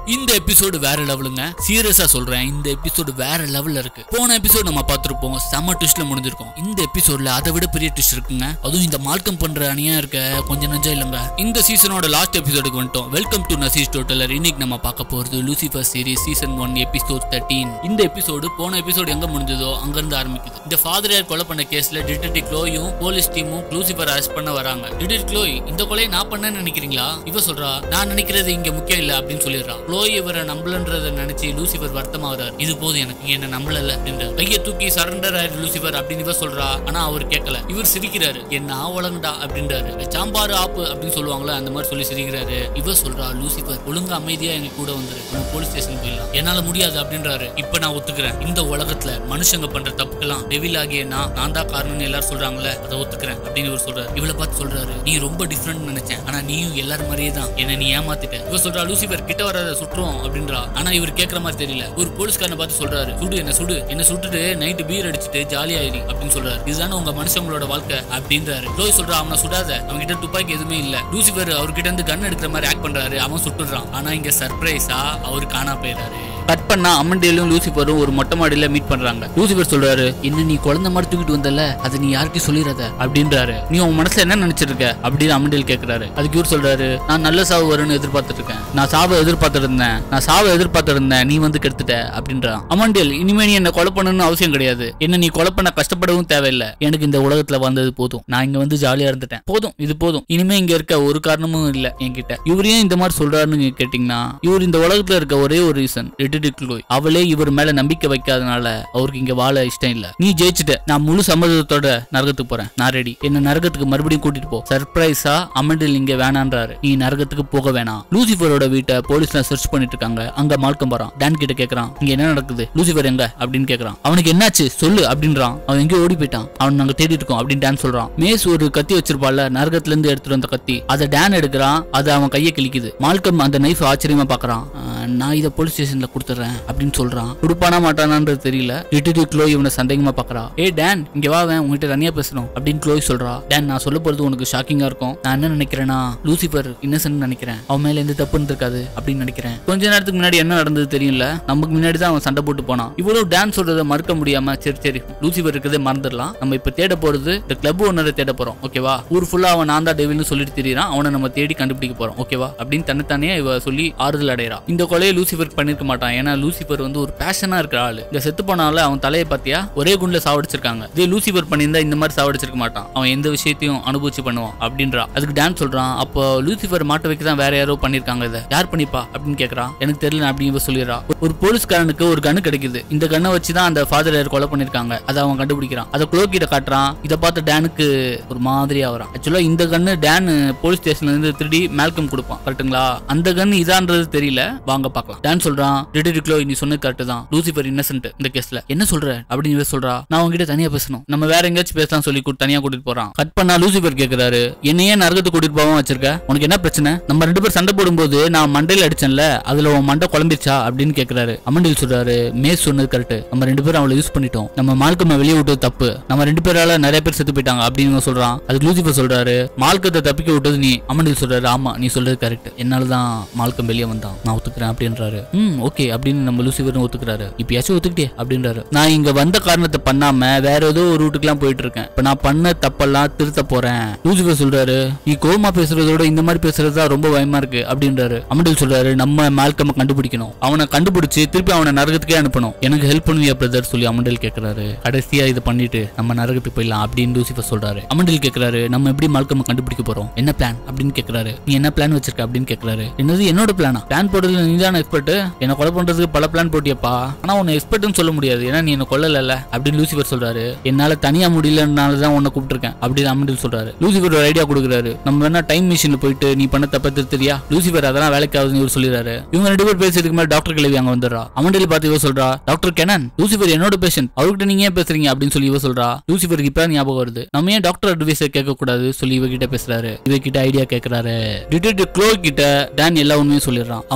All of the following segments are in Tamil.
இந்த எபிசோடு வேற லெவலுங்க சீரியஸா சொல்றேன் இந்த எபிசோடு வேற லெவல்ல இருக்கு போன எபிசோட் நம்ம பார்த்திருப்போம் செம்ம ட்விஸ்ட்ல முடிஞ்சிருக்கும் இந்த எபிசோட்ல அதை விட பெரிய ட்விஸ்ட் இருக்குங்க அதுவும் இந்த மால்கம் பண்ற அணியா இருக்க கொஞ்சம் நஞ்சம் இல்லைங்க இந்த சீசனோட லாஸ்ட் எபிசோடுக்கு வந்துட்டோம் வெல்கம் டு நசீஸ் டோட்டலர் இன்னைக்கு நம்ம பார்க்க போறது Lucifer series season one episode thirteen இந்த எபிசோடு போன எபிசோடு எங்க முடிஞ்சதோ அங்க இருந்து ஆரம்பிக்குது இந்த ஃபாதர் கொலை பண்ண கேஸ்ல டிடெக்டிவ் க்ளோயும் போலீஸ் டீமும் லூசிஃபர் அரெஸ்ட் பண்ண வராங்க டிடெக்டிவ் க்ளோய் இந்த கொலையை நான் பண்ணேன்னு நினைக்கிறீங்களா இவ சொல்றா நான் நினைக்கிறது இங்க முக்கியம் இல்ல அப்படின்னு சொல்லிடுறா க்ளோய் இவரை நம்பலன்றத நினைச்சு லூசிஃபர் வருத்தமாகறாரு இது போதும் எனக்கு நீ என்ன நம்பலல அப்படின்ற கையை தூக்கி சரண்டர் ஆயிரு லூசிஃபர் அப்படின்னு இவ சொல்றா ஆனா அவர் கேட்கல இவர் சிரிக்கிறாரு என்ன ஆவலங்கடா அப்படின்றாரு சாம்பார் ஆப்பு அப்படின்னு சொல்லுவாங்களே அந்த மாதிரி சொல்லி சிரிக்கிறாரு இவ சொல்றா லூசிஃபர் ஒழுங்கா அமைதியா எங்க கூட வந்துரு நம்ம போலீஸ் ஸ்டேஷன் போயிடலாம் என்னால முடியாது அப்படின்றாரு இப்ப நான் ஒத்துக்கிறேன் இந்த உலகத்துல மனுஷங்க பண்ற தப்புக்கெல்லாம் டெவில் ஆகிய நான் நான் தான் காரணம்னு எல்லாரும் சொல்றாங்களே அதை ஒத்துக்கிறேன் அப்படின்னு இவர் சொல்றாரு இவளை பார்த்து சொல்றாரு நீ ரொம்ப டிஃப்ரெண்ட் நினைச்சேன் ஆனா நீயும் எல்லாரும் மாதிரியே தான் என்ன நீ ஏமாத்திட்ட இவ சொல்றா லூசிஃபர் கிட்ட வராத சுற்றுவோம் அப்படின்றா ஆனா இவர் கேட்கற மாதிரி தெரியல ஒரு போலீஸ்காரனை பார்த்து சொல்றாரு சுடு என்ன சுடு என்ன சுட்டுட்டு நைட்டு பீர் அடிச்சுட்டு ஜாலியாயிரி அப்படின்னு சொல்றாரு இதுதானே உங்க மனுஷங்களோட வாழ்க்கை அப்படின்றாரு லோய் சொல்றா அவனை சுடாத அவன் கிட்ட துப்பாக்கி எதுவுமே இல்ல லூசிஃபர் அவர்கிட்ட இருந்து கன் எடுக்கிற மாதிரி ஆக்ட் பண்றாரு அவன் சுட்டுறான் ஆனா இங்க சர்ப்ரைஸா அவர் காணா போயிடுறாரு கட் பண்ணா அம்மண்டேலும் லூசிஃபரும் ஒரு மொட்டை மாடியில மீட் பண்றாங்க லூசிஃபர் சொல்றாரு என்ன நீ குழந்தை மாதிரி தூக்கிட்டு வந்தல அதை நீ யார்கிட்டயும் சொல்லிடாத அப்படின்றாரு நீ உன் மனசுல என்ன நினைச்சிருக்க அப்படின்னு அம்மண்டேல் கேக்குறாரு அதுக்கு இவர் சொல்றாரு நான் நல்ல சாவு வரும்னு எதிர்பார்த்துட்டு இருக்கேன் நான் சாவை எதிர்பார்த்துட்டு இருந்தேன் நான் சாவை எதிர்பார்த்துட்டு இருந்தேன் நீ வந்து கெடுத்துட்ட அப்படின்றான் அம்மண்டேல் இனிமே நீ என்ன கொலை பண்ணணும்னு அவசியம் கிடையாது என்ன நீ கொலை பண்ண கஷ்டப்படவும் தேவையில்லை எனக்கு இந்த உலகத்துல வந்தது போதும் நான் இங்க வந்து ஜாலியா இருந்துட்டேன் போதும் இது போதும் இனிமே இங்க இருக்க ஒரு காரணமும் இல்ல என்கிட்ட இவர் ஏன் இந்த மாதிரி சொல்றாருன்னு நீங்க கேட்டீங்கன்னா இவர் இந்த உலகத்துல இருக்க ஒரே ஒரு ரீசன் ரிட்டிடிக்லோய் அவளே இவர் மேல நம்பிக்கை வைக்காதனால அவருக்கு இங்க வாழ இஷ்டம் இல்ல நீ ஜெயிச்சுட்ட நான் முழு சம்மதத்தோட நரகத்துக்கு போறேன் நான் ரெடி என்ன நரகத்துக்கு மறுபடியும் கூட்டிட்டு போ சர்ப்ரைஸா அமண்டில் இங்க வேணான்றாரு நீ நரகத்துக்கு போக வேணாம் லூசிஃபரோட வீட்டை போலீஸ்ல சர்ச் பண்ணிட்டு இருக்காங்க அங்க மால்கம் வரான் டான் கிட்ட கேக்குறான் இங்க என்ன நடக்குது லூசிஃபர் எங்க அப்படின்னு கேக்குறான் அவனுக்கு என்னாச்சு சொல்லு அப்படின்றான் அவன் எங்கேயோ ஓடி போயிட்டான் அவன் நாங்க தேடிட்டு இருக்கோம் அப்படின்னு டான் சொல்றான் மேஸ் ஒரு கத்தி வச்சிருப்பால நரகத்துல இருந்து எடுத்துட்டு வந்த கத்தி அதை டான் எடுக்கிறான் அது அவன் கையை கிழிக்குது மால்கம் அந்த நைஃப் ஆச்சரியமா பாக்குறான் "ஆஹ், நான் இதை போலீஸ் ஸ்டேஷன்ல கொடுத்துறேன் அப்படின்னு சொல்றான் கொடுப்பானா மாட்டானான்றது தெரியல லிட்டிடி க்ளோ இவனை சந்தேகமா பாக்குறா ஏ டேன் இங்க வா அவன் உங்ககிட்ட தனியா பேசணும் அப்படின்னு க்ளோய் சொல்றா டேன் நான் சொல்ல போறது உனக்கு ஷாக்கிங்கா இருக்கும் நான் என்ன நினைக்கிறேன்னா லூசிஃபர் இன்னசென்ட் நினைக்கிறேன் அவன் மேல எந்த தப்பு இருக்காது அப்படின்னு நினைக்கிறேன் கொஞ்ச நேரத்துக்கு முன்னாடி என்ன நடந்தது தெரியல நமக்கு முன்னாடி தான் அவன் சண்டை போட்டு போனான் இவ்வளவு டான் சொல்றதை மறுக்க முடியாம சரி சரி லூசிஃபர் இருக்கிறதே மறந்துடலாம் நம்ம இப்ப தேட போறது இந்த கிளப் ஓனரை தேட போறோம் ஓகேவா ஊர் ஃபுல்லா அவன் நான் தான் டெவில்னு சொல்லிட்டு திரியறான் அவனை நம்ம தேடி கண்டுபிடிக்க போறோம் ஓகேவா அப்படின்னு தன்னைத்தானே இவ சொல்லி ஆறுதல் அடையறா இந்த கொலையை லூசிஃபர் பண்ணிருக்க மாட்டான் ஏன்னா லூசிஃபர் வந்து ஒரு பேஷனா இருக்கிற ஆளு இந்த செத்து போனால அவன் தலையை பாத்தியா ஒரே குண்டுல சாவடிச்சிருக்காங்க இதே லூசிஃபர் பண்ணியிருந்தா இந்த மாதிரி சாவடிச்சிருக்க மாட்டான் அவன் எந்த விஷயத்தையும் அனுபவிச்சு பண்ணுவான் அப்படின்றா அதுக்கு டான் சொல்றான் அப்போ லூசிஃபர் மாட்ட வைக்க தான் வேற யாரோ பண்ணிருக்காங்க இதை யார் பண்ணிப்பா அப்படின்னு கேக்குறான் எனக்கு தெரியல அப்படின்னு இவ சொல்லிடுறா ஒரு போலீஸ்காரனுக்கு ஒரு கண்ணு கிடைக்குது இந்த கண்ணை வச்சு தான் அந்த ஃபாதர் கொலை பண்ணிருக்காங்க அதை அவன் கண்டுபிடிக்கிறான் அதை க்ளோ கிட்ட காட்டுறான் இதை பார்த்து டேனுக்கு ஒரு மாதிரி ஆகுறான் ஆக்சுவலா இந்த கண்ணு டேன் போலீஸ் ஸ்டேஷன்ல இருந்து திருடி மேல்கம் கொடுப்பான் கரெக்ட்டுங்களா அந்த கண்ணு இதான்றது தெரியல வாங்க பார்க்கலாம் டான் சொல்றான் டிடெக்டிவ் க்ளோ நீ சொன்னது கரெக்ட் தான் லூசிஃபர் இன்னசென்ட் இந்த கேஸ்ல என்ன சொல்ற அப்படின்னு இவ சொல்றா நான் உங்ககிட்ட தனியா பேசணும் நம்ம வேற எங்கேயாச்சும் பேசலாம் சொல்லி கூட்டு தனியா கூட்டிட்டு போறான் கட் பண்ணா லூசிஃபர் கேக்குறாரு என்னையே நரகத்துக்கு கூட்டிட்டு போகாம வச்சிருக்க உனக்கு என்ன பிரச்சனை நம்ம ரெண்டு பேரும் சண்டை போடும்போது நான் மண்டையில அடிச்சேன்ல அதுல உன் மண்டை குழம்பிருச்சா அப்படின்னு கேக்குறாரு அமண்டில் சொல்றாரு மேஸ் சொன்னது கரெக்ட் நம்ம ரெண்டு பேரும் அவளை யூஸ் பண்ணிட்டோம் நம்ம மால்கம்மை வெளியே விட்டது தப்பு நம்ம ரெண்டு பேரால நிறைய பேர் செத்து போயிட்டாங்க அப்படின்னு இவன் சொல்றான் அதுக்கு லூசிஃபர் சொல்றாரு மால்கத்தை தப்பிக்க விட்டது நீ அமண்டில் சொல்றாரு ஆமா நீ சொல்றது கரெக்ட் என்னாலதான் மால்கம் வெளியே வந்தான் நான் ஒத்துக்கிறேன் அப்படின்றாரு ம் ஓகே அப்படின்னு நம்ம லூசிஃபரும் ஒத்துக்கிறாரு இப்பயாச்சும் ஒத்துக்கிட்டே அப்படின்றாரு நான் இங்க வந்த காரணத்தை பண்ணாம வேற ஏதோ ஒரு ரூட்டுக்குலாம் போயிட்டு இருக்கேன் இப்ப நான் பண்ண தப்பெல்லாம் திருத்த போறேன் லூசிஃபர் சொல்றாரு நீ கோமா பேசுறதோட இந்த மாதிரி பேசுறது தான் ரொம்ப பயமா இருக்கு அப்படின்றாரு அமண்டில் சொல்றாரு நம்ம மால்கம்மை கண்டுபிடிக்கணும் அவனை கண்டுபிடிச்சு திருப்பி அவனை நரகத்துக்கே அனுப்பணும் எனக்கு ஹெல்ப் பண்ணுவியா பிரதர் சொல்லி அமண்டல் கேக்குறாரு கடைசியா இதை பண்ணிட்டு நம்ம நரகத்துக்கு போயிடலாம் அப்படின்னு லூசிஃபர் சொல்றாரு அமண்டல் கேக்குறாரு நம்ம எப்படி மால்கம் கண்டுபிடிக்க போறோம் என்ன பிளான் அப்படின்னு கேக்குறாரு நீ என்ன பிளான் வச்சிருக்க அப்படின்னு கேக்குறாரு என்னது என்னோட பிளானா பிளான் போடுறதுல நீ தானே எக்ஸ்பர்ட் என்ன கொலை பண்றதுக்கு பல பிளான் போட்டியப்பா ஆனா உன்னை எக்ஸ்பர்ட்னு சொல்ல முடியாது ஏன்னா நீ என்ன கொல்லல அப்படின்னு லூசிஃபர் சொல்றாரு என்னால தனியா முடியலனால தான் உன்னை கூப்பிட்டுருக்கேன் அப்படின்னு அமண்டல் சொல்றாரு லூசிஃபர் ஒரு ஐடியா கொடுக்குறாரு நம்ம வேணா டைம் மிஷின்ல போயிட்டு நீ பண்ண தப்ப திருத்தரியா லூசிஃபர் அதெல்லாம் வேலைக்கு ஆகுதுன்னு இவர் சொல்லிடுறாரு இவங்க ரெண்டு பேர் பேசுறதுக்கு மேல டாக்டர் கிளவி அங்க வந்துடுறா அமண்டல் பார்த்து இவ சொல்றா டாக்டர் கெனன் லூசிஃபர் என்னோட பேஷண்ட் அவர்கிட்ட நீங்க ஏன் பேசுறீங்க அப்படின்னு சொல்லி இவ சொல்றா லூசிஃபருக்கு இப்ப ஞாபகம் வருது நம்ம ஏன் டாக்டர் அட்வைஸ் கேட்க கூடாது சொல்லி இவகிட்ட பேசுறாரு இவகிட்ட ஐடியா கேக்குறாரு டிடெக்டிவ் க்ளோ கிட்ட டேன் எல்லா உண்மையும் சொல்லிடுறான் அவன் தான் மால்கம்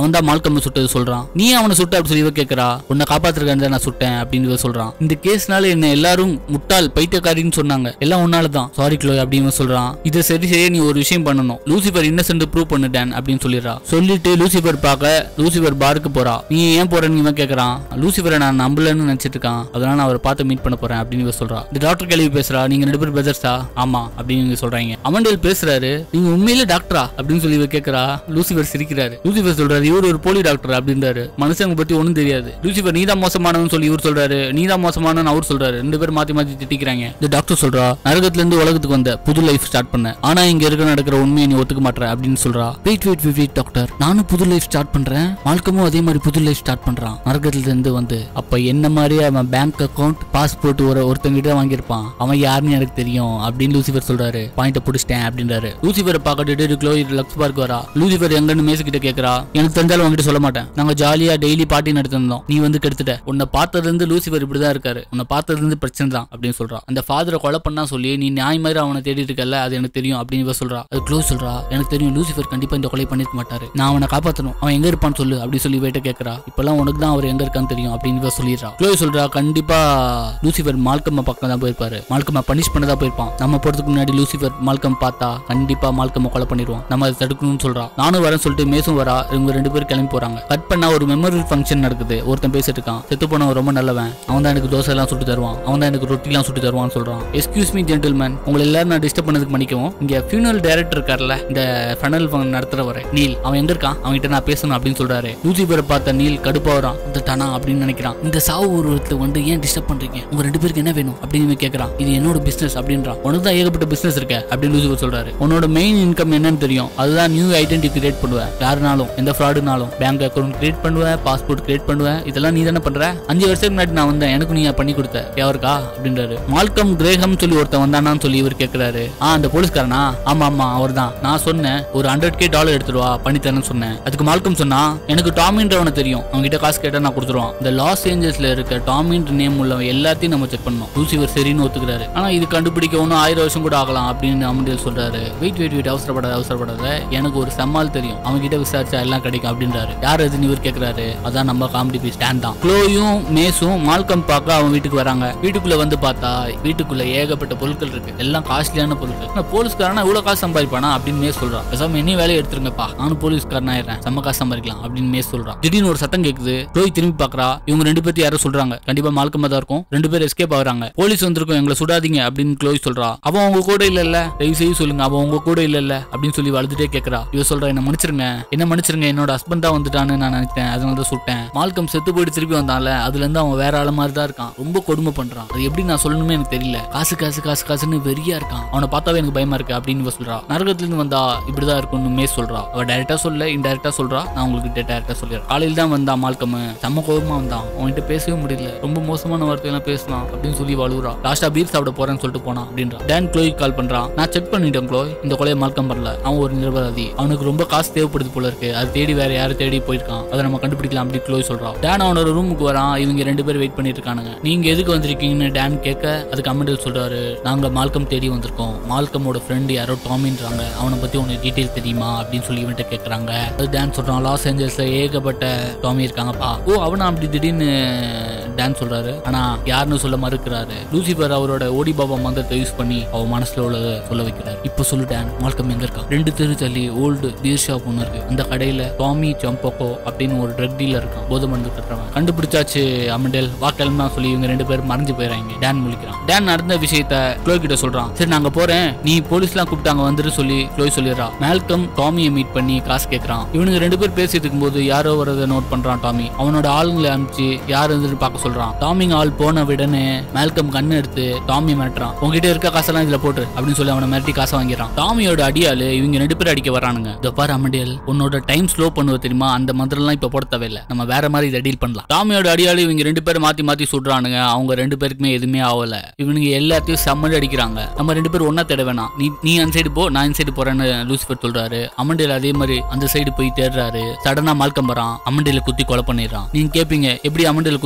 மால்கம் சுட்டது சொல்றான் நீ அவனை சுட்ட அப்படி சொல்லி இவ கேக்குறா உன்னை காப்பாத்துறதுக்காக தான் நான் சுட்டேன் அப்படின்னு இவ சொல்றான் இந்த கேஸ்னால என்ன எல்லாரும் முட்டாள் பைத்தியக்காரின்னு சொன்னாங்க எல்லாம் உன்னாலதான் சாரி க்ளோ அப்படின்னு இவன் சொல்றான் இதை சரி செய்ய நீ ஒரு விஷயம் பண்ணணும் லூசிபர் இன்னசென்ட் ப்ரூவ் பண்ணிட்டேன் அப்படின்னு சொல்லிடுறா சொல்லிட்டு லூசிபர் பார்க்க லூசிபர் பாருக்கு போறா நீ ஏன் போறன்னு இவன் கேக்குறான் லூசிபரை நான் நம்பலன்னு நினைச்சிட்டு இருக்கான் அதனால நான் அவரை பார்த்து மீட் பண்ண போறேன் அப்படின்னு இவ சொல்றா இந்த டாக்டர் கேள்வி பேசுறா நீங்க ரெண்டு பேரும் பிரதர்ஸா ஆமா அப்படின்னு இவங்க சொல்றாங்க அமண்டேல் பேசுறாரு நீங்க உண்மையிலே டாக்டரா அப்படின்னு சொல்லி இவ கேக்குறா லூசிபர் சிரிக்கிறாரு லூசிபர் சொல்றாரு இவர் ஒரு போலி டாக்டர் அப்படின்றாரு மனுஷங்க பத்தி ஒண்ணும் தெரியாது லூசிபர் நீதான் மோசமானவன்னு சொல்லி இவர் சொல்றாரு நீதான் மோசமானவன்னு அவர் சொல்றாரு ரெண்டு பேரும் மாத்தி மாத்தி திட்டிக்கிறாங்க இந்த டாக்டர் சொல்றா நரகத்துல இருந்து உலகத்துக்கு வந்த புது லைஃப் ஸ்டார்ட் பண்ண ஆனா இங்க இருக்க நடக்கிற உண்மையை நீ ஒத்துக்க மாட்டற அப்படின்னு சொல்றா வெயிட் வெயிட் வெயிட் டாக்டர் நானும் புது லைஃப் ஸ்டார்ட் பண்றேன் மால்கமும் அதே மாதிரி புது லைஃப் ஸ்டார்ட் பண்றான் நரகத்துல இருந்து வந்து அப்ப என்ன மாதிரியே அவன் பேங்க் அக்கவுண்ட் பாஸ்போர்ட் ஒரு ஒருத்தங்கிட்ட வாங்கியிருப்பான் அவன் யாருன்னு எனக்கு தெரியும் அப்படின்னு லூசிபர் சொல்றாரு பாயிண்ட புடிச்சிட்டேன் அப்படின்றாரு லூசிபரை பார்க்கட்டு க்ளோ லக்ஸ் பார்க் வரா லூசிபர் எங்கன்னு மேசு கிட்ட கேக்குறா எனக்கு தெரிஞ்சாலும் உங்ககிட்ட சொல்ல மாட்டேன் நாங்க ஜாலியா டெய்லி பார்ட்டி நடத்திருந்தோம் நீ வந்து கெடுத்துட்ட உன்னை பார்த்ததுல இருந்து லூசிபர் இப்படிதான் இருக்காரு உன்னை பார்த்ததுல இருந்து பிரச்சனை தான் அப்படின்னு சொல்றா அந்த ஃபாதரை கொலை பண்ணா சொல்லி நீ நியாய மாதிரி அவனை தேடிட்டு இருக்கல அது எனக்கு தெரியும் அப்படின்னு இவ சொல்றா அது க்ளோஸ் சொல்றா எனக்கு தெரியும் லூசிபர் கண்டிப்பா இந்த கொலை பண்ணிருக்க மாட்டாரு நான் அவனை காப்பாத்தணும் அவன் எங்க இருப்பான்னு சொல்லு அப்படின்னு சொல்லி இவட்ட கேக்குறா இப்பெல்லாம் உனக்கு தான் அவர் எங்க இருக்கான்னு தெரியும் அப்படின்னு இவ சொல்லிடுறா க்ளோஸ் சொல்றா கண்டிப்பா லூசிபர் மால்கம் பக்கம் தான் போயிருப்பாரு மால்கம் பனிஷ் பண்ண தான் போயிருப்பான் நம்ம போறதுக்கு முன்னாடி லூசிபர் மால்கம் பார்த்தா கண்டிப்பா மால்கம் கொலை பண்ணிடுவோம் நம்ம அதை தடுக்கணும்னு சொல்றா நானும் வரேன்னு சொல்லிட்டு மேசும் வரா இவங்க ரெண்டு பேரும் கிளம்பி போறாங்க கட் பண்ணா ஒரு மெமரியல் ஃபங்க்ஷன் நடக்குது ஒருத்தன் பேசிட்டு இருக்கான் செத்து போனவன் ரொம்ப நல்லவன் அவன் தான் எனக்கு தோசை எல்லாம் சுட்டு தருவான் அவன் தான் எனக்கு ரொட்டி எல்லாம் சுட்டு தருவான்னு சொல்றான் எஸ்கியூஸ் மீ ஜென்டில்மேன் உங்களை எல்லாரும் நான் டிஸ்டர்ப் பண்ணதுக்கு மன்னிக்கவும் இங்க ஃபியூனல் டைரக்டர் இருக்கார்ல இந்த ஃபனல் நடத்துறவரை நீல் அவன் எங்க இருக்கான் அவன்கிட்ட நான் பேசணும் அப்படின்னு சொல்றாரு லூசிபரை பார்த்த நீல் கடுப்பா வரான் இந்த தானா அப்படின்னு நினைக்கிறான் இந்த சாவு உருவத்துல வந்து ஏன் டிஸ்டர்ப் பண்றீங்க உங்க ரெண்டு பேருக்கு என்ன வேணும் அப்படின்னு இவன் கேக்குறான் இது என்னோட பிசினஸ் அப்படின்றான் உனக்கு தான் ஏகப்பட்ட பிசினஸ் இருக்க அப்படின்னு லூசிபர் சொல்றாரு உன்னோட மெயின் இன்கம் என்னன்னு தெரியும் அதுதான் நியூ ஐடென்டி கிரியேட் பண்ணுவேன் யாருனாலும் எந்த ஃப்ராடுனாலும் பேங்க் அக்கௌண்ட் கிரியேட் பண்ணுவேன் பாஸ்போர்ட் கிரியேட் பண்ணுவேன் இதெல்லாம் நீ தானே பண்ற அஞ்சு வருஷத்துக்கு முன்னாடி நான் வந்தேன் எனக்கு நீ பண்ணி கொடுத்த யாருக்கா அப்படின்றாரு மால்கம் கிரேகம் சொல்லி ஒருத்தன் வந்தானான்னு சொல்லி இவர் கேக்குறாரு ஆ அந்த போலீஸ்காரனா ஆமா ஆமா அவர் தான் நான் சொன்னேன் ஒரு ஹண்ட்ரட் கே டாலர் எடுத்துருவா பண்ணி தரேன்னு சொன்னேன் அதுக்கு மால்கம் சொன்னா எனக்கு டாமின்றவனை தெரியும் அவங்க கிட்ட காசு கேட்டா நான் கொடுத்துருவான் இந்த லாஸ் ஏஞ்சல்ஸ்ல இருக்க டாமின்ற நேம் உள்ளவன் எல்லாத்தையும் நம்ம செக் பண்ணோம் லூசிவர் சரின்னு ஒத்துக்கிறாரு ஆனா இது கண்டுபிடிக்க ஒன்னும் ஆயிரம் வருஷம் கூட ஆகலாம் அப்படின்னு அமண்டியல் சொல்றாரு வெயிட் வெயிட் வெயிட் அவசரப்படாத அவசரப்படாத எனக்கு ஒரு சம்மால் தெரியும் அவங்க கிட்ட விசாரிச்சா எல்லாம் கிடைக்கும் அப்படின்றாரு யார் எதுன்னு இவர் கேக்குறாரு அதான் நம்ம காமெடி பீஸ் ஸ்டாண்ட் தான் க்ளோயும் மேஸும் மால்கம் பார்க்க அவன் வீட்டுக்கு வராங்க வீட்டுக்குள்ள வந்து பார்த்தா வீட்டுக்குள்ள ஏகப்பட்ட பொருட்கள் இருக்கு எல்லாம் காஸ்ட்லியான பொருட்கள் ஆனா போலீஸ்காரனா இவ்வளவு காசு சம்பாதிப்பானா அப்படின்னு மேஸ் சொல்றான் பேசாம என்ன வேலையை எடுத்துருங்கப்பா நானும் போலீஸ்காரன் ஆயிடுறேன் செம்ம காசு சம்பாதிக்கலாம் அப்படின்னு மேஸ் சொல்றான் திடீர்னு ஒரு சத்தம் கேக்குது க்ளோய் திரும்பி பாக்குறா இவங்க ரெண்டு பேர்த்து யாரோ சொல்றாங்க கண்டிப்பா மால்கமா தான் இருக்கும் ரெண்டு பேர் எஸ்கேப் ஆகுறாங்க போலீஸ் வந்திருக்கும் எங்களை சுடாதீங்க அப்படின்னு க்ளோய் சொல்றா அவன் உங்க கூட இல்ல இல்ல தயவு செய்து சொல்லுங்க அவன் உங்க கூட இல்ல இல்ல அப்படின்னு சொல்லி வளர்த்துட்டே கேக்குறா இவ சொல்றா என்ன மன்னிச்சிருங்க என்ன மன்னிச்சிருங்க என்னோட ஹஸ்பண்ட் தான் வந்துட்டான்னு நான் நினைச்சேன் அதனால தான் சுட்டேன் மால்கம் செத்து போயிட்டு திருப்பி வந்தான்ல அதுல இருந்து அவன் வேற ஆள மாதிரி தான் இருக்கான் ரொம்ப கொடுமை பண்றான் அது எப்படி நான் சொல்லணுமே எனக்கு தெரியல காசு காசு காசு காசுன்னு வெறியா இருக்கான் அவனை பார்த்தாவே எனக்கு பயமா இருக்கு அப்படின்னு இவ சொல்றா நரகத்துல இருந்து வந்தா இப்படிதான் இருக்கும்னு மே சொல்றா அவ டைரக்டா சொல்ல இன்டைரக்டா சொல்றா நான் உங்களுக்கு டைரக்டா சொல்லிடுறேன் காலையில தான் வந்தான் மால்கம் செம்ம கோபமா வந்தான் அவன்கிட்ட பேசவே முடியல ரொம்ப மோசமான வார்த்தையெல்லாம் பேசலாம் அப்படின்னு சொல்லி வழுவுறா லாஸ்டா பீர் சாப்பிட போறேன்னு சொல்லிட்டு போனான் அப்படின்றா டேன் க்ளோய் கால் பண்றான் நான் செக் பண்ணிட்டேன் க்ளோய் இந்த கொலையை மால்கம் பண்ணல அவன் ஒரு நிரபராதி அவனுக்கு ரொம்ப காசு தேவைப்படுது போல இருக்கு அது தேடி வேற யாரும் தேடி போயிருக்கான் அதை நம்ம கண்டுபிடிக்கலாம் அப்படி க்ளோய் சொல்றான் டேன் அவனோட ரூமுக்கு வரான் இவங்க ரெண்டு பேரும் வெயிட் பண்ணிட்டு இருக்கானுங்க நீங்க எதுக்கு வந்திருக்கீங்கன்னு டேன் கேட்க அதுக்கு அமெண்டல் சொல்றாரு நாங்க மால்கம் தேடி வந்திருக்கோம் மால்கமோட ஃப்ரெண்டு யாரோ டாமின்றாங்க அவனை பத்தி உனக்கு டீடைல் தெரியுமா அப்படின்னு சொல்லி இவன்ட்ட கேக்குறாங்க அது டேன் சொல்றான் லாஸ் ஏஞ்சல்ஸ்ல ஏகப்பட்ட டாமி இருக்காங்கப்பா ஓ அவனா அப்படி திடீர்னு டான் சொல்றாரு ஆனா யாருன்னு சொல்ல மறுக்கிறாரு லூசிபர் அவரோட ஓடி பாபா மந்திரத்தை யூஸ் பண்ணி அவ மனசுல உள்ளத சொல்ல வைக்கிறாரு இப்ப சொல்லு டான் மால்கம் எங்க இருக்கா ரெண்டு தெரு தள்ளி ஓல்டு பீர் ஷாப் ஒன்று இருக்கு அந்த கடையில டாமி சம்போக்கோ அப்படின்னு ஒரு ட்ரக் டீலர் இருக்கான் போதை மருந்து கட்டுறவன் கண்டுபிடிச்சாச்சு அமண்டேல் வா கிளம்பா சொல்லி இவங்க ரெண்டு பேரும் மறைஞ்சு போயிடறாங்க டேன் முழிக்கிறான் டேன் நடந்த விஷயத்த க்ளோ கிட்ட சொல்றான் சரி நாங்க போறேன் நீ போலீஸ்லாம் கூப்பிட்டாங்க வந்துட்டு சொல்லி க்ளோய் சொல்லிடுறா மேல்கம் டாமியை மீட் பண்ணி காசு கேட்கறான் இவனுங்க ரெண்டு பேர் பேசிட்டு இருக்கும்போது யாரோ வரதை நோட் பண்றான் டாமி அவனோட ஆளுங்களை அனுப்பிச்சு யார் இருந்துட்டு பார்க்க சொல்றான் டாமிங் ஆள் போன விடனே மேல்கம் கண்ணு எடுத்து டாமி மிரட்டுறான் உங்ககிட்ட இருக்க காசெல்லாம் இதுல போட்டு அப்படின்னு சொல்லி அவனை மிரட்டி காசை வாங்கிடுறான் டாமியோட அடியாளு இவங்க ரெண்டு பேரும் அடிக்க வரானுங்க இந்த பாரு அமடியல் உன்னோட டைம் ஸ்லோ பண்ணுவ தெரியுமா அந்த மந்திரம்லாம் இப்ப போட தேவையில்லை நம்ம வேற மாதிரி இதை டீல் பண்ணலாம் டாமியோட அடியாளு இவங்க ரெண்டு பேரும் மாத்தி மாத்தி சுடுறானுங்க அவங்க ரெண்டு பேருக்குமே எதுவுமே ஆகல இவனுங்க எல்லாத்தையும் செம்மடி அடிக்கிறாங்க நம்ம ரெண்டு பேரும் ஒன்னா தேட வேணாம் நீ நீ அந்த சைடு போ நான் இந்த சைடு போறேன்னு லூசிஃபர் சொல்றாரு அமண்டேல் அதே மாதிரி அந்த சைடு போய் தேடுறாரு சடனா மால்கம் வரான் அமண்டேல குத்தி கொலை பண்ணிடுறான் நீங்க கேப்பீங்க எப்படி அமண்டேல குத்த முடியும்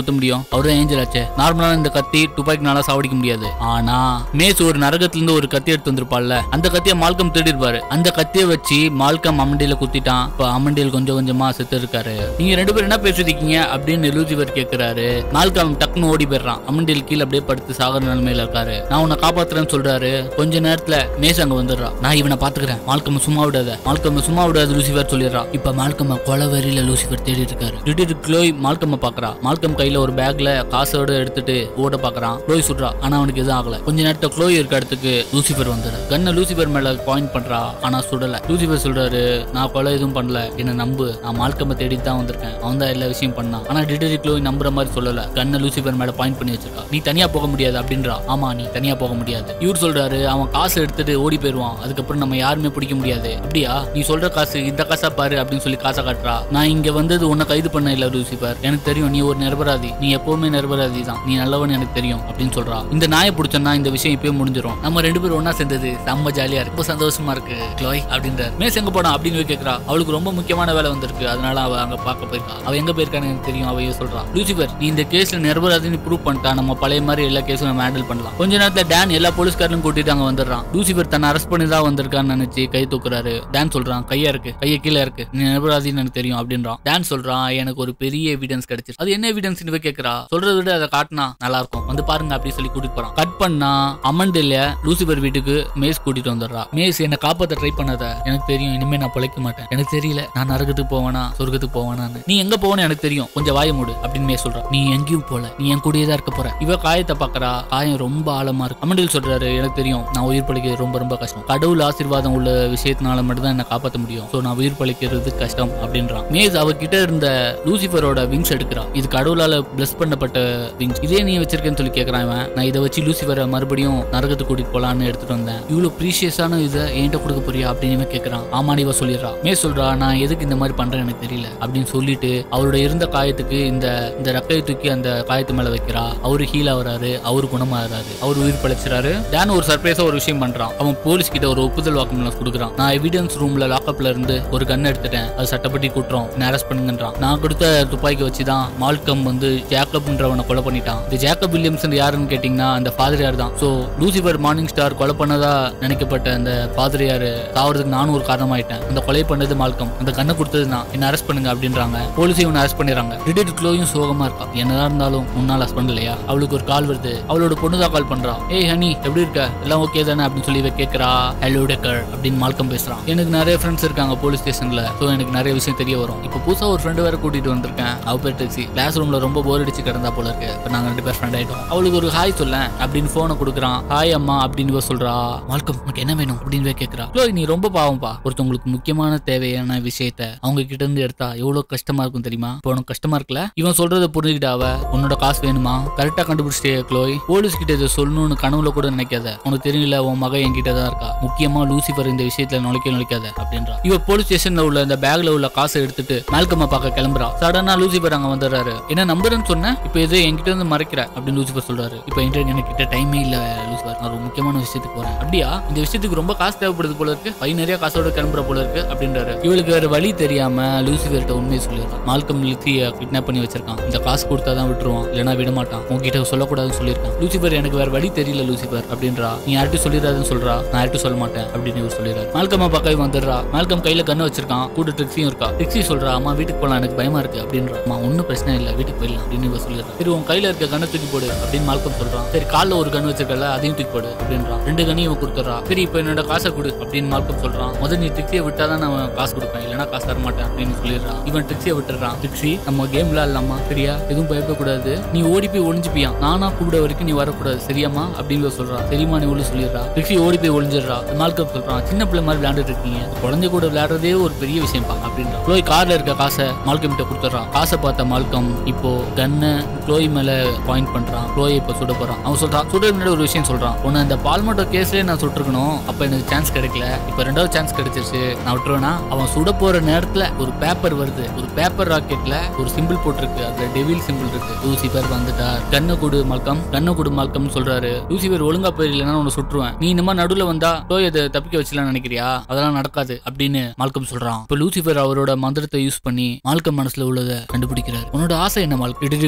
அவரு ஏஞ்சல் ஆச்சே நார்மலான இந்த கத்தி துப்பாக்கினால சாவடிக்க முடியாது ஆனா மேஸ் ஒரு நரகத்துல இருந்து ஒரு கத்தி எடுத்து வந்திருப்பாள்ல அந்த கத்தியை மால்கம் திருடிருப்பாரு அந்த கத்தியை வச்சு மால்கம் அமண்டியில குத்திட்டான் இப்ப அமண்டியில் கொஞ்சம் கொஞ்சமா செத்து இருக்காரு நீங்க ரெண்டு பேரும் என்ன பேசிருக்கீங்க அப்படின்னு லூசிபர் கேக்குறாரு மால்கம் டக்குன்னு ஓடி போயிடுறான் அமண்டியில் கீழே அப்படியே படுத்து சாகர நிலைமையில இருக்காரு நான் உன்னை காப்பாத்துறேன்னு சொல்றாரு கொஞ்ச நேரத்துல மேஸ் அங்க வந்துடுறான் நான் இவனை பாத்துக்கிறேன் மால்கம் சும்மா விடாத மால்கம் சும்மா விடாத லூசிபர் சொல்லிடுறான் இப்ப மால்கம் கொலை வெறியில லூசிபர் தேடி இருக்காரு திடீர் க்ளோய் மால்கம் பாக்குறா மால்கம் கையில ஒரு பேக்ல காசோட எடுத்துட்டு ஓட பாக்குறான் க்ளோய் சுடுறா ஆனா அவனுக்கு எதுவும் ஆகல கொஞ்ச நேரத்துல க்ளோய் இருக்க இடத்துக்கு லூசிபர் வந்துடு கண்ணை லூசிபர் மேல பாயிண்ட் பண்றா ஆனா சுடல லூசிபர் சொல்றாரு நான் கொலை எதுவும் பண்ணல என்ன நம்பு நான் மால்கம்ம தேடி தான் வந்திருக்கேன் அவன் தான் எல்லா விஷயம் பண்ணான் ஆனா டிடரி க்ளோய் நம்புற மாதிரி சொல்லல கண்ணை லூசிபர் மேல பாயிண்ட் பண்ணி வச்சிருக்கா நீ தனியா போக முடியாது அப்படின்றா ஆமா நீ தனியா போக முடியாது இவர் சொல்றாரு அவன் காசு எடுத்துட்டு ஓடி போயிருவான் அதுக்கப்புறம் நம்ம யாருமே பிடிக்க முடியாது அப்படியா நீ சொல்ற காசு இந்த காசா பாரு அப்படின்னு சொல்லி காசை காட்டுறா நான் இங்க வந்தது உன்னை கைது பண்ண இல்ல லூசிபர் எனக்கு தெரியும் நீ ஒரு நிரபராதி நீ எப்பவுமே நிரபராதி தான் நீ நல்லவன் எனக்கு தெரியும் அப்படின்னு சொல்றா இந்த நாயை பிடிச்சனா இந்த விஷயம் இப்பயே முடிஞ்சிரும் நம்ம ரெண்டு பேரும் ஒண்ணா சேர்ந்தது செம்ம ஜாலியா இருக்கு ரொம்ப சந்தோஷமா இருக்கு க்ளோய் அப்படின்றார் மேஸ் எங்க போனா அப்படின்னு போய் கேக்குறா அவளுக்கு ரொம்ப முக்கியமான வேலை வந்திருக்கு அதனால அவ அங்க பார்க்க போயிருக்கா அவ எங்க போயிருக்கான்னு எனக்கு தெரியும் அவ சொல்றா லூசிபர் நீ இந்த கேஸ்ல நிரபராதின்னு ப்ரூவ் பண்ணிட்டா நம்ம பழைய மாதிரி எல்லா கேஸும் நம்ம ஹேண்டில் பண்ணலாம் கொஞ்ச நேரத்துல டேன் எல்லா போலீஸ்காரனும் கூட்டிட்டு அங்க வந்துடுறான் லூசிபர் தன்னை அரெஸ்ட் பண்ணி தான் வந்திருக்கான்னு நினைச்சு கை தூக்குறாரு டான் சொல்றான் கையா இருக்கு கையை கீழே இருக்கு நீ நிரபராதின்னு எனக்கு தெரியும் அப்படின்றான் டான் சொல்றான் எனக்கு ஒரு பெரிய எவிடன்ஸ் கிடைச்சிருக்கு அது என்ன எவிடன்ஸ் இவ கேக்குறா சொல்றதை விட அதை காட்டினா நல்லா இருக்கும் வந்து பாருங்க அப்படி சொல்லி கூட்டிட்டு போறான் கட் பண்ணா அமண்டில்ல லூசிபர் வீட்டுக்கு மேஸ் கூட்டிட்டு வந்துடுறா மேஸ் என்ன காப்பாத்த ட்ரை பண்ணாத எனக்கு தெரியும் இனிமே நான் பிழைக்க மாட்டேன் எனக்கு தெரியல நான் நரகத்துக்கு போவேனா சொர்க்கத்துக்கு போவேனான்னு நீ எங்க போவேன்னு எனக்கு தெரியும் கொஞ்சம் வாய மூடு அப்படின்னு மேஸ் சொல்றா நீ எங்கேயும் போல நீ என் கூடயே தான் இருக்க போற இவ காயத்தை பாக்குறா காயம் ரொம்ப ஆழமா இருக்கு அமண்டில் சொல்றாரு எனக்கு தெரியும் நான் உயிர் பழிக்கிறது ரொம்ப ரொம்ப கஷ்டம் கடவுள் ஆசீர்வாதம் உள்ள விஷயத்தினால மட்டும் தான் என்ன காப்பாத்த முடியும் சோ நான் உயிர் பழிக்கிறது கஷ்டம் அப்படின்றான் மேஸ் அவகிட்ட இருந்த லூசிபரோட விங்ஸ் எடுக்கிறா இது கடவுளால பிளஸ் பண்ணப்பட்ட விங்ஸ் இதே நீ வச்சிருக்கேன்னு சொல்லி கேக்குறான் இவன் நான் இதை வச்சு லூசிபரை மறுபடியும் நரகத்துக்கு கூட்டிட்டு போலான்னு எடுத்துட்டு வந்தேன் இவ்வளவு ப்ரீஷியஸான இதை என்கிட்ட கொடுக்க போறியா அப்படின்னு இவன் கேக்குறான் ஆமாடி இவ சொல்லிடுறா மே சொல்றா நான் எதுக்கு இந்த மாதிரி பண்றேன் எனக்கு தெரியல அப்படின்னு சொல்லிட்டு அவரோட இருந்த காயத்துக்கு இந்த இந்த ரக்கையை தூக்கி அந்த காயத்து மேல வைக்கிறா அவரு ஹீல் ஆகுறாரு அவரு குணமாகறாரு அவர் உயிர் பழிச்சுறாரு டேன் ஒரு சர்ப்ரைஸா ஒரு விஷயம் பண்றான் அவன் போலீஸ் கிட்ட ஒரு ஒப்புதல் வாக்குமூலம் கொடுக்குறான் நான் எவிடன்ஸ் ரூம்ல லாக்அப்ல இருந்து ஒரு கன் எடுத்துட்டேன் அது சட்டப்படி குற்றம் என்ன அரெஸ்ட் பண்ணுங்கன்றான் நான் கொடுத்த துப்பாக்கி வச்சு தான் மால்கம் வந்து ஜேக்கப்ன்றவனை கொலை பண்ணிட்டான் இந்த ஜேக்கப் வில்லியம்ஸ் யாருன்னு கேட்டீங்கன்னா அந்த ஃபாதரியார் தான் சோ லூசிபர் மார்னிங் ஸ்டார் கொலை பண்ணதா நினைக்கப்பட்ட அந்த ஃபாதரியார் சாவறதுக்கு நானும் ஒரு காரணமாயிட்டேன் அந்த கொலை பண்ணது மால்கம் அந்த கண்ணை கொடுத்தது நான் என்ன அரெஸ்ட் பண்ணுங்க அப்படின்றாங்க போலீஸ் இவனை அரெஸ்ட் பண்ணிடுறாங்க ரிடேட் க்ளோயும் சோகமா இருக்கா என்னதான் இருந்தாலும் முன்னாள் ஹஸ்பண்ட் இல்லையா அவளுக்கு ஒரு கால் வருது அவளோட பொண்ணு தான் கால் பண்றா ஏய் ஹனி எப்படி இருக்க எல்லாம் ஓகே தானே அப்படின்னு சொல்லி இவ கேக்குறா ஹலோ டெக்கர் அப்படின்னு மால்கம் பேசுறான் எனக்கு நிறைய ஃப்ரெண்ட்ஸ் இருக்காங்க போலீஸ் ஸ்டேஷன்ல ஸோ எனக்கு நிறைய விஷயம் தெரிய வரும் இப்போ புதுசா ஒரு ஃப்ரெண்டு வேற கூட்டிட்டு வந்திருக்கேன் அவ பேர் டெக்ஸி கிளாஸ் ரூம்ல ரொம்ப போர் அடிச்சு கிடந்தா போல இருக்கு இப்போ நாங்க ரெண்டு பேர் ஃப்ரெண்ட் ஆயிட்டோம் அவளுக்கு ஒரு ஹாய் சொல்ல அப்படின்னு போனை கொடுக்குறான் ஹாய் அம்மா அப்படின்னு இவ சொல்றா மால்கம் உனக்கு என்ன வேணும் அப்படின்னு இவ கேக்குறா "க்ளோய், நீ ரொம்ப பாவம்பா ஒருத்தவங்களுக்கு முக்கியமான தேவையான விஷயத்த அவங்க கிட்ட இருந்து எடுத்தா எவ்வளவு கஷ்டமா இருக்கும் தெரியுமா இப்போ உனக்கு கஷ்டமா இருக்குல்ல இவன் சொல்றதை புரிஞ்சுக்கிட்ட அவ உன்னோட காசு வேணுமா கரெக்டா கண்டுபிடிச்சிட்டே க்ளோய் போலீஸ் கிட்ட இதை சொல்லணும்னு கனவுல கூட நினைக்காத உனக்கு தெரியல உன் மகன் என்கிட்ட தான் இருக்கா முக்கியமா லூசிபர் இந்த விஷயத்துல நுழைக்க நுழைக்காத அப்படின்றா இவ போலீஸ் ஸ்டேஷன்ல உள்ள இந்த பேக்ல உள்ள காசை எடுத்துட்டு மேல்கம்மா பார்க்க கிளம்புறா சடனா லூசிபர் அங்க வந்துடுறாரு என்ன நம்புறேன்னு சொன்னேன் இப்போ இது என்கிட்ட இருந்து மறைக்கிற அப்படின்னு லூசிபர் சொல்றாரு இப்போ என்கிட்ட எனக்கு கிட்ட டைமே இல்ல லூசிபர் நான் ஒரு முக்கியமான விஷயத்துக்கு போறேன் அப்படியா இந்த விஷயத்துக்கு ரொம்ப காசு தேவைப்படுது போல இருக்கு பை நிறைய காசோட கிளம்புற போல இருக்கு அப்படின்றாரு இவளுக்கு வேற வழி தெரியாம லூசிபர்கிட்ட உண்மையை சொல்லிடுறான் மால்கம் லித்திய கிட்னாப் பண்ணி வச்சிருக்கான் இந்த காசு கொடுத்தா தான் விட்டுருவான் இல்லைன்னா விட மாட்டான் உன்கிட்ட சொல்லக்கூடாதுன்னு சொல்லியிருக்கான் லூசிபர் எனக்கு வேற வழி தெரியல லூசிபர் அப்படின்றா நீ யார்ட்டும் சொல்லிடாதுன்னு சொல்றா நான் யார்ட்டும் சொல்ல மாட்டேன் அப்படின்னு இவர் சொல்லிடுறாரு மால்கம்மா பக்கம் வந்துடுறா மால்கம் கையில கண்ணு வச்சிருக்கான் கூட ட்ரிக்ஸியும் இருக்கா ட்ரிக்ஸி சொல்றா அம்மா வீட்டுக்கு போலாம் எனக்கு பயமா இருக்கு அப்படின்றா அம்மா ஒன்னும் பிரச்சனை இல்ல வீட்டுக்கு போயிடலாம் அப்படின்னு இவர் சொல்லிடுறா சரி உன் கையில இருக்க கண்ணை தூக்கி போடு அப்படின்னு மால்கம் சொல்றான் சரி கால்ல ஒரு கண்ணு வச்சிருக்கல அதையும் தூக்கி போடு அப்படின்றான் ரெண்டு கண்ணையும் இவன் கொடுத்துறா சரி இப்போ என்னோட காசை கொடு அப்படின்னு மால்கம் சொல்றான் முதல் நீ ட்ரிக்ஸியை விட்டாதான் நான் காசு கொடுப்பேன் இல்லைன்னா காசு தர மாட்டேன் அப்படின்னு சொல்லிடுறான் இவன் ட்ரிக்ஸியை விட்டுறான் ட்ரிக்ஸி நம்ம கேம்ல இல்லாமா சரியா எதுவும் பயப்படக்கூடாது நீ ஓடி போய் ஒளிஞ்சுப்பியா நானா கூப்பிட வரைக்கும் நீ வரக்கூடாது சரியாமா அப்படின்னு இவ சொல்றா சரிமா நீ உள்ள சொல்லிடுறா ட்ரிக்ஸி ஓடி போய் ஒளிஞ்சிடுறா மால்கம் சொல்றான் சின்ன பிள்ளை மாதிரி விளையாண்டுட்டு இருக்கீங்க குழந்தை கூட விளையாடுறதே ஒரு பெரிய விஷயம்ப்பா அப்படின்றான் க்ளோய் கார்ல இருக்க காசை மால்கம் கிட்ட கொடுத்துறான் காசை பார்த்த மால்கம் இப்போ கண்ணை க்ளோய் மேல பாயிண்ட் பண்றான் க்ளோய் இப்போ சுட போறான் அவன் சொல்றான் சுட முன்னாடி ஒரு விஷயம் சொல்றான் உன்னை இந்த பால்மோட்டோ கேஸ்லயே நான் சுட்டிருக்கணும் அப்ப எனக்கு சான்ஸ் கிடைக்கல இப்போ ரெண்டாவது சான்ஸ் கிடைச்சிருச்சு நான் விட்டுருவேனா அவன் சுட போற நேரத்துல ஒரு பேப்பர் வருது ஒரு பேப்பர் ராக்கெட்ல ஒரு சிம்பிள் போட்டிருக்கு அதுல டெவில் சிம்பிள் இருக்கு லூசிபர் வந்துட்டார் கண்ணை கொடு மால்கம் கண்ணை கொடு மால்கம்னு சொல்றாரு லூசிபர் ஒழுங்கா போயிடலன்னா உன்னை சுட்டுருவேன் நீ இந்த மாதிரி நடுவுல வந்தா க்ளோய் அதை தப்பிக்க வச்சலாம் நினைக்கிறியா அதெல்லாம் நடக்காது அப்படின்னு மால்கம் சொல்றான் இப்போ லூசிபர் அவரோட மந்திரத்தை யூஸ் பண்ணி மால்கம் மனசுல உள்ளதை கண்டுபிடிக்கிறார் உன்னோட ஆசை என்ன மால்கம்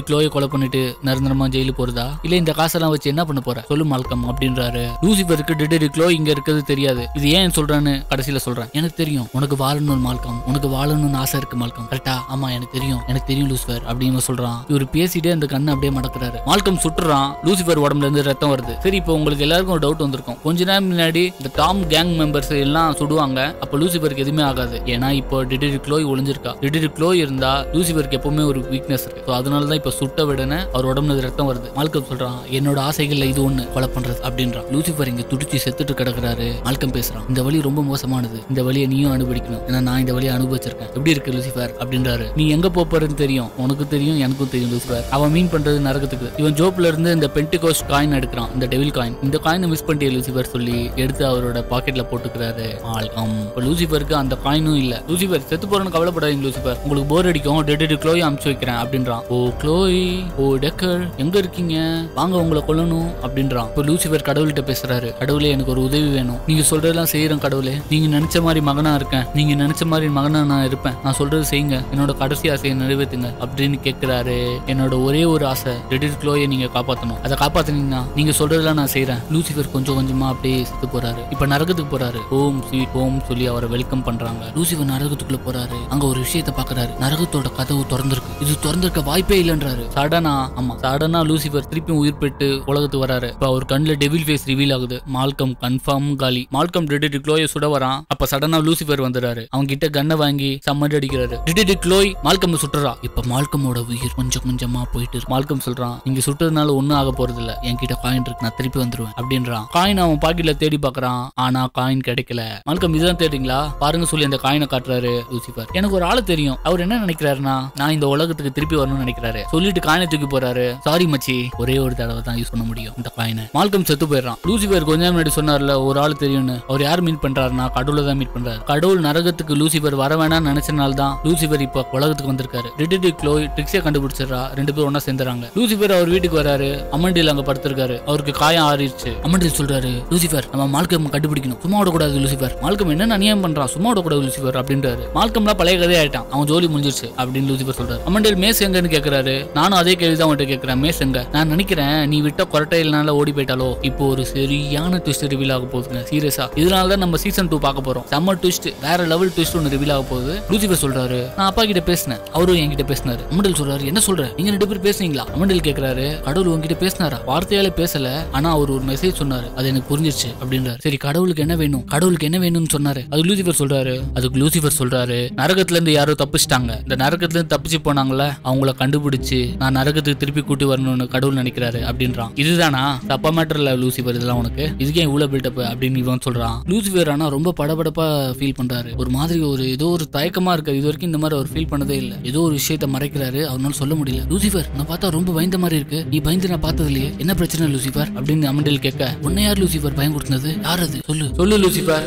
க்ளோயை கொலை பண்ணிட்டு நிரந்தரமா ஜெயிலு போறதா இல்ல இந்த காசெல்லாம் வச்சு என்ன பண்ண போற சொல்லு மால்கம் அப்படின்றாரு லூசிபருக்கு டிடரி க்ளோ இங்க இருக்கிறது தெரியாது இது ஏன் சொல்றேன்னு கடைசியில சொல்றேன் எனக்கு தெரியும் உனக்கு வாழணும் மால்கம் உனக்கு வாழணும்னு ஆசை இருக்கு மால்கம் கரெக்டா ஆமா எனக்கு தெரியும் எனக்கு தெரியும் லூசிபர் அப்படின்னு இவன் சொல்றான் இவர் பேசிட்டே அந்த கண்ணை அப்படியே மடக்குறாரு மால்கம் சுட்டுறான் லூசிபர் உடம்புல இருந்து ரத்தம் வருது சரி இப்போ உங்களுக்கு எல்லாருக்கும் ஒரு டவுட் வந்திருக்கும் கொஞ்ச நேரம் முன்னாடி இந்த டாம் கேங் மெம்பர்ஸ் எல்லாம் சுடுவாங்க அப்ப லூசிபருக்கு எதுவுமே ஆகாது ஏன்னா இப்போ டிடரி க்ளோய் ஒளிஞ்சிருக்கா டிடரி க்ளோய் இருந்தா லூசிபருக்கு எப்பவுமே ஒரு வீக்னஸ் இருக்கு So அதனால தான் இப்போ சுட்ட விடனே அவர் உடம்புல இருந்து ரத்தம் வருது மால்கம் சொல்றான் என்னோட ஆசைகள்ல இது ஒண்ணு கொலை பண்றது அப்படின்றான் லூசிபர் இங்க துடிச்சு செத்துட்டு கிடக்குறாரு மால்கம் பேசுறான் இந்த வழி ரொம்ப மோசமானது இந்த வழியை நீயும் அனுபவிக்கணும் ஏன்னா நான் இந்த வழியை அனுபவிச்சிருக்கேன் எப்படி இருக்கு லூசிபர் அப்படின்றாரு நீ எங்க போப் போறன்னு தெரியும் உனக்கு தெரியும் எனக்கும் தெரியும் லூசிபர் அவன் மீன் பண்றது நரகத்துக்கு இவன் ஜோப்ல இருந்து இந்த பென்டிகோஸ்ட் காயின் எடுக்கிறான் இந்த டெவில் காயின் இந்த காயினை மிஸ் பண்ணிட்டே லூசிபர் சொல்லி எடுத்து அவரோட பாக்கெட்ல போட்டுக்கிறாரு மால்கம் இப்போ லூசிபருக்கு அந்த காயினும் இல்ல லூசிபர் செத்து போறேன்னு கவலைப்படாதீங்க லூசிபர் உங்களுக்கு போர் அடிக்கும் டெட் க்ளோய் அமுச்சு வைக்கிறேன் அப்படின்றான் ஓ க்ளோய் ஓ டெக்கர் எங்க இருக்கீங்க வாங்க உங்களை கொல்லணும் அப்படின்றான் இப்போ லூசிபர் கடவுள்கிட்ட பேசுறாரு கடவுளே எனக்கு ஒரு உதவி வேணும் நீங்க சொல்றதெல்லாம் செய்யறேன் கடவுளே நீங்க நினைச்ச மாதிரி மகனா இருக்கேன் நீங்க நினைச்ச மாதிரி மகனா நான் இருப்பேன் நான் சொல்றது செய்யுங்க என்னோட கடைசி ஆசையை நிறைவேற்றுங்க அப்படின்னு கேட்கிறாரு என்னோட ஒரே ஒரு ஆசை ரெடிட் க்ளோயை நீங்க காப்பாத்தணும் அதை காப்பாத்துனீங்கன்னா நீங்க சொல்றதெல்லாம் நான் செய்றேன் லூசிபர் கொஞ்சம் கொஞ்சமா அப்படியே செத்து போறாரு இப்ப நரகத்துக்கு போறாரு ஓம் ஸ்வீட் ஓம் சொல்லி அவரை வெல்கம் பண்றாங்க லூசிபர் நரகத்துக்குள்ள போறாரு அங்க ஒரு விஷயத்தை பாக்குறாரு நரகத்தோட கதவு திறந்திருக்கு இது திறந்திருக்க வாய்ப்பே இல்லைன்றாரு சடனா ஆமா சடனா லூசிபர் திருப்பியும் உயிர் பெற்று உலகத்துக்கு வராரு இப்ப அவர் கண்ணுல டெவில் ஃபேஸ் ரிவீல் ஆகுது மால்கம் கன்ஃபார்ம் காலி மால்கம் டிடெக்டிவ் க்ளோயை சுட வரான் அப்ப சடனா லூசிபர் வந்துறாரு அவங்க கிட்ட கன்னை வாங்கி சம்மடி அடிக்கிறாரு டிடெக்டிவ் க்ளோய் மால்கம் சுட்டுறா இப்ப மால்கமோட உயிர் கொஞ்சம் கொஞ்சமா போயிட்டு இருக்கு. மால்கம் சொல்றான் நீங்க சுட்டதுனால ஒண்ணும் ஆக போறது இல்ல என்கிட்ட காயின் இருக்கு நான் திருப்பி வந்துருவேன் அப்படின்றான் காயின் அவன் பாக்கெட்ல தேடி பாக்குறான் ஆனா காயின் கிடைக்கல மால்கம் இதுதான் தேடுறீங்களா பாருங்க சொல்லி அந்த காயினை காட்டுறாரு லூசிபர் எனக்கு ஒரு ஆளு தெரியும் அவர் என்ன நினைக்கிறாருன்னா நான் இந்த உலகத்துக்கு திருப்பி வரணும்னு நினைக்கிறாரு சொல்லிட்டு காயினை தூக்கி போறாரு சாரி மச்சி ஒரே ஒரு தடவை தான் யூஸ் பண்ண முடியும் இந்த காயினை மால்கம் செத்து போயிடுறான் லூசிபர் கொஞ்ச நேரம் முன்னாடி சொன்னார்ல ஒரு ஆள் தெரியும்னு அவர் யார் மீட் பண்றாருன்னா கடவுளை தான் மீட் பண்றாரு கடவுள் நரகத்துக்கு லூசிபர் வர வேணாம்னு நினைச்சனால தான் லூசிபர் இப்போ உலகத்துக்கு வந்திருக்காரு டிடெக்டிவ் க்ளோய் ட்ரிக்ஸை கண்டுபிடிச்சிடறா ரெண்டு பேரும் ஒண்ணா சேர்ந்துறாங்க லூசிபர் அவர் வீட்டுக்கு வராரு அமண்டில் அங்க படுத்திருக்காரு அவருக்கு காயம் ஆறிடுச்சு அமண்டில் சொல்றாரு லூசிபர் நம்ம மால்கம் கண்டுபிடிக்கணும் சும்மா விடக்கூடாது லூசிபர் மால்கம் என்ன அநியாயம் பண்றான் சும்மா விடக்கூடாது லூசிபர் அப்படின்றாரு மால்கம்லாம் பழைய கதையே ஆயிட்டான் அவன் ஜோலி முடிஞ்சிருச்சு அப்படின்னு லூசிபர் சொல்றாரு அமண்டில் மேஸ் எங்கன்னு கேக்குறாரு நானும் அதே கேள்வி தான் அவன்கிட்ட கேட்கிறேன் மேஸ் எங்க நான் நினைக்கிறேன் நீ விட்ட கொரட்டையில்னால ஓடி போயிட்டாலோ இப்போ ஒரு சரியான ட்விஸ்ட் ரிவீல் ஆக போகுதுங்க சீரியஸா இதனால தான் நம்ம சீசன் டூ பார்க்க போறோம் செம்ம ட்விஸ்ட் வேற லெவல் ட்விஸ்ட் ஒன்று ரிவீல் ஆக போகுது லூசிபர் சொல்றாரு நான் அப்பா கிட்ட பேசினேன் அவரும் என்கிட்ட பேசினாரு அமண்டல் சொல்றாரு என்ன சொல்ற நீங்க ரெண்டு பேரும் பேசுனீங்களா அமண்டல் கேக்குறாரு கடவுள் உங்ககிட்ட பேசினாரா வார்த்தையால பேசல ஆனா அவர் ஒரு மெசேஜ் சொன்னாரு அது எனக்கு புரிஞ்சிருச்சு அப்படின்றாரு சரி கடவுளுக்கு என்ன வேணும் கடவுளுக்கு என்ன வேணும்னு சொன்னாரு அது லூசிபர் சொல்றாரு அதுக்கு லூசிபர் சொல்றாரு நரகத்துல இருந்து யாரோ தப்பிச்சிட்டாங்க இந்த நரகத்துல இருந்து தப்பிச்சு போனாங்கல்ல அவங்கள கண்டுபிடிச்சு நான் நரகத்துக்கு திருப்பி கூட்டி வரணும்னு கடவுள் நினைக்கிறாரு அப்படின்றான் இதுதானா தப்பா மேட்டர் இல்ல லூசிபர் இதெல்லாம் உனக்கு இதுக்கே இவ்வளவு பில்டப் அப்படின்னு இவன் சொல்றான் லூசிபர் ஆனா ரொம்ப படபடப்பா ஃபீல் பண்றாரு ஒரு மாதிரி ஒரு ஏதோ ஒரு தயக்கமா இருக்கு இது வரைக்கும் இந்த மாதிரி அவர் ஃபீல் பண்ணதே இல்ல ஏதோ ஒரு விஷயத்த மறைக்கிறாரு அவனால சொல்ல முடியல லூசிபர் நான் பார்த்தா ரொம்ப பயந்த மாதிரி இருக்கு நீ பயந்து நான் பார்த்தது இல்லையே என்ன பிரச்சனை லூசிபர் அப்படின்னு அமண்டல் கேட்க உன்னை யார் லூசிபர் பயம் கொடுத்தது யார் அது சொல்லு சொல்லு லூசிபர்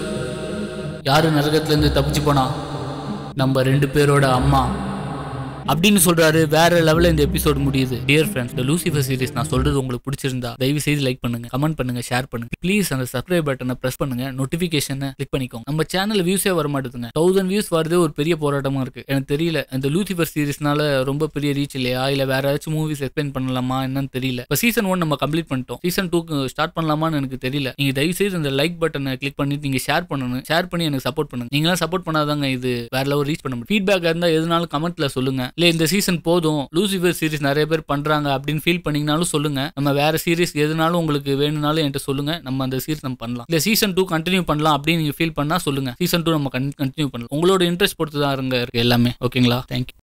யாரு நரகத்துல இருந்து தப்பிச்சு போனா நம்ம ரெண்டு பேரோட அம்மா அப்படின்னு சொல்றாரு வேற லெவல்ல இந்த எபிசோட் முடியுது டியர் ஃப்ரெண்ட்ஸ் இந்த லூசிஃபர் சீரிஸ் நான் சொல்றது உங்களுக்கு பிடிச்சிருந்தா தயவு செய்து லைக் பண்ணுங்க கமெண்ட் பண்ணுங்க ஷேர் பண்ணுங்க ப்ளீஸ் அந்த சப்ஸ்கிரைப் பட்டனை பிரஸ் பண்ணுங்க நோட்டிபிகேஷன் கிளிக் பண்ணிக்கோங்க நம்ம சேனல் வியூஸே வர மாட்டேதுங்க தௌசண்ட் வியூஸ் வரதே ஒரு பெரிய போராட்டமா இருக்கு எனக்கு தெரியல இந்த லூசிஃபர் சீரிஸ்னால ரொம்ப பெரிய ரீச் இல்லையா இல்ல வேற ஏதாச்சும் மூவிஸ் எக்ஸ்பிளைன் பண்ணலாமா என்னன்னு தெரியல இப்போ சீசன் ஒன் நம்ம கம்ப்ளீட் பண்ணிட்டோம் சீசன் டூக்கு ஸ்டார்ட் பண்ணலாமான்னு எனக்கு தெரியல நீங்க தயவு செய்து இந்த லைக் பட்டனை கிளிக் பண்ணிட்டு நீங்க ஷேர் பண்ணணும் ஷேர் பண்ணி எனக்கு சப்போர்ட் பண்ணுங்க நீங்களாம் சப்போர்ட் பண்ணாதாங்க இது வேற லெவல் ரீச் பண்ண முடியும் ஃபீட்பேக் இருந்தா எதுனாலும் கமெண்ட்ல சொல்லுங்க இல்ல இந்த சீசன் போதும் லூசிஃபர் சீரிஸ் நிறைய பேர் பண்றாங்க அப்படின்னு ஃபீல் பண்ணீங்கனாலும் சொல்லுங்க நம்ம வேற சீரிஸ் எதுனாலும் உங்களுக்கு வேணும்னாலும் என்கிட்ட சொல்லுங்க நம்ம அந்த சீரிஸ் நம்ம பண்ணலாம் இல்ல சீசன் டூ கண்டினியூ பண்ணலாம் அப்படின்னு நீங்க ஃபீல் பண்ணா சொல்லுங்க சீசன் டூ நம்ம கண்டினியூ பண்ணலாம் உங்களோட இன்ட்ரெஸ்ட் பொறுத்து தான் இருங்க இருக்கு எல்லாமே ஓகேங்களா தேங்க்யூ